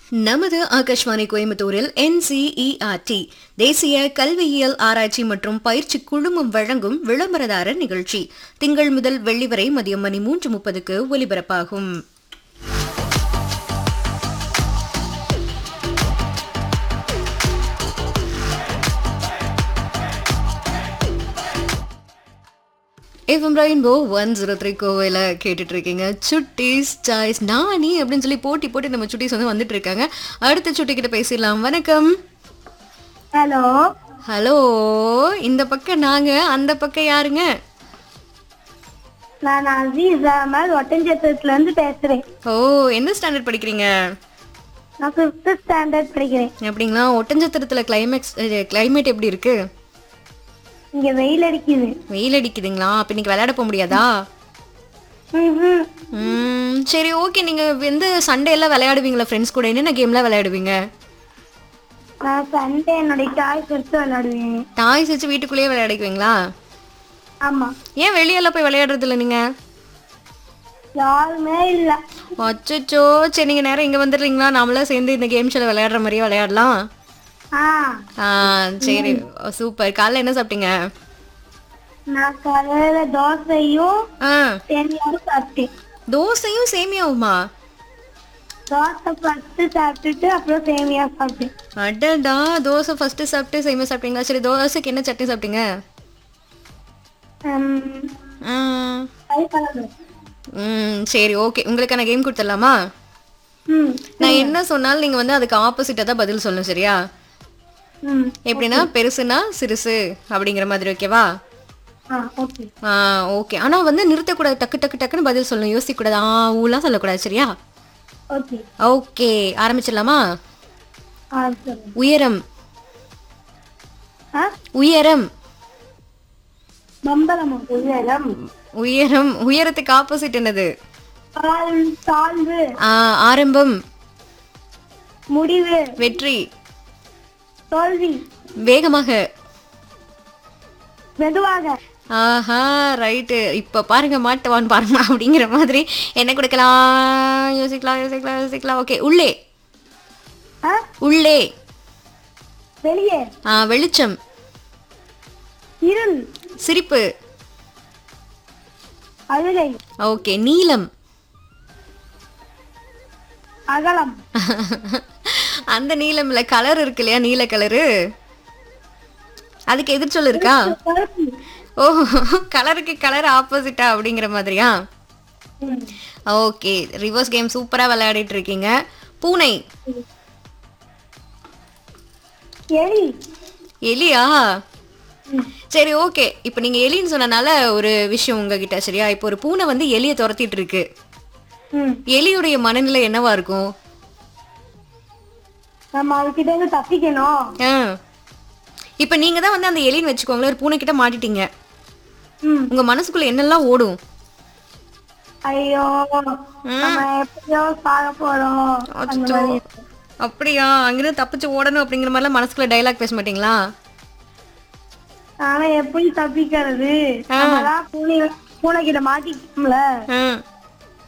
நமது ஆகாஷ்வாணி கோயம்புத்தூரில் என்சிஇஆர்டி தேசிய கல்வியியல் ஆராய்ச்சி மற்றும் பயிற்சி குழுமம் வழங்கும் விளம்பரதாரர் நிகழ்ச்சி திங்கள் முதல் வெள்ளி வரை மதியம் மணி மூன்று முப்பதுக்கு ஒலிபரப்பாகும் FM rainbow one zero three கோவையில் கேட்டுட்டு இருக்கீங்க சுட்டீஸ் சாய்ஸ் நானி அப்படின்னு சொல்லி போட்டி போட்டு நம்ம சுட்டீஸ் வந்து வந்துட்டு இருக்காங்க அடுத்த சுட்டி கிட்ட பேசிடலாம் வணக்கம் ஹலோ ஹலோ இந்த பக்கம் நாங்க அந்த பக்கம் யாருங்க நான் அசீஸ் அகமது ஒட்டஞ்சத்திரத்துல இருந்து பேசுறேன் ஓ என்ன ஸ்டாண்டர்ட் படிக்கிறீங்க நான் ஃபிஃப்த் ஸ்டாண்டர்ட் படிக்கிறேன் அப்படிங்களா ஒட்டஞ்சத்திரத்துல கிளைமேக்ஸ் கிளைமேட் எப்படி இருக்கு இங்க வெயில் அடிக்குது வெயில் அடிக்குதுங்களா அப்ப இன்னைக்கு விளையாட போக முடியாதா ம்ஹும். ம் சரி ஓகே நீங்க வந்து சண்டே எல்லாம் விளையாடுவீங்களா ஃப்ரெண்ட்ஸ் கூட என்னென்ன கேம்லாம் விளையாடுவீங்க நான் சண்டே என்னுடைய டாய்ஸ் எடுத்து விளையாடுவேன் டாய்ஸ் வச்சு வீட்டுக்குள்ளேயே விளையாடிக்குவீங்களா ஆமா ஏன் வெளியெல்லாம் போய் விளையாடுறது இல்லை நீங்க யாருமே இல்ல அச்சோ சரி நீங்க நேரம் இங்க வந்துடுறீங்களா நாமளாம் சேர்ந்து இந்த கேம் ஷோல விளையாடுற மாதிரியே விளையாடலாம் ஆ ஆ சரி சூப்பர் காலைல என்ன சாப்பிட்டீங்க நான் காலையில தோசையும் ஆ சேமியாவும் சாப்பிட்டேன் தோசையும் சேமியாவுமா தோசை ஃபர்ஸ்ட் சாப்பிட்டுட்டு அப்புறம் சேமியா சாப்பிட்டேன் அடடா தோசை ஃபர்ஸ்ட் சாப்பிட்டு சேமியா சாப்பிட்டீங்களா சரி தோசைக்கு என்ன சட்னி சாப்பிட்டீங்க ம், ஆ, கறி குழம்பு. ம் சரி ஓகே உங்களுக்கான கேம் கொடுத்துடலாமா ம் நான் என்ன சொன்னாலும் நீங்க வந்து அதுக்கு ஆப்போசிட்டா தான் பதில் சொல்லணும் சரியா ம் எப்படின்னா பெருசுனா சிறுசு அப்படிங்கிற மாதிரி ஓகேவா ஆ ஓகே ஆ ஓகே ஆனா வந்து நிறுத்தக்கூடாது டக்கு டக்கு டக்குன்னு பதில் சொல்லணும் யோசிக்கக்கூடாது ஆ ஊலாம் சொல்லக்கூடாது சரியா ஓகே ஓகே ஆரம்பிச்சிடலாமா ஆ சொல்லுங்க உயரம் ஆ உயரம் மம்பளம் உயரம் உயரம் உயரத்துக்கு ஆப்போசிட் என்னது தாழ் தாழ்வு ஆ, ஆரம்பம் முடிவு வெற்றி தோல்வி வேகமாக மெதுவாக ஆஹா ரைட்டு இப்ப பாருங்க மாட்டுவான் பாருங்க அப்படிங்கிற மாதிரி என்ன கொடுக்கலாம் யோசிக்கலாம் யோசிக்கலாம் யோசிக்கலாம் ஓகே உள்ளே ஆ? உள்ளே வெளியே ஆ, வெளிச்சம் இருள் சிரிப்பு அழுகை ஓகே நீலம் அகலம் அந்த நீலம்ல கலர் இருக்கு இல்லையா நீல கலரு அதுக்கு எதிர்ச்சொல் இருக்கா கருப்பு ஓ கலருக்கு கலர் ஆப்போசிட்டா அப்படிங்கிற மாதிரியா ம். ஓகே ரிவர்ஸ் கேம் சூப்பரா விளையாடிட்டு இருக்கீங்க பூனை எலி எலியா ம். சரி ஓகே இப்போ நீங்க எலின்னு சொன்னனால ஒரு விஷயம் உங்ககிட்ட சரியா இப்போ ஒரு பூனை வந்து எலியை துரத்திட்டு இருக்கு ம். எலியுடைய மனநிலை என்னவா இருக்கும் நம்ம அதுகிட்ட இருந்து தப்பிக்கணும் ஆ. இப்போ நீங்க தான் வந்து அந்த எலின்னு வச்சுக்கோங்களேன் ஒரு பூனை கிட்ட மாட்டிட்டீங்க ம். உங்க மனசுக்குள்ள என்னெல்லாம் ஓடும் ஐயோ நம்ம எப்படியோ சாக போறோம் அந்த அச்சோ. மாதிரி. அப்படியா அங்கிருந்து தப்பிச்சு ஓடணும் அப்படிங்கிற மாதிரிலாம் மனசுக்குள்ள டைலாக் பேச மாட்டீங்களா ஆனா எப்படி தப்பிக்கிறது நம்மதான் பூனை பூனை கிட்ட மாட்டிக்கோம்ல ஆ.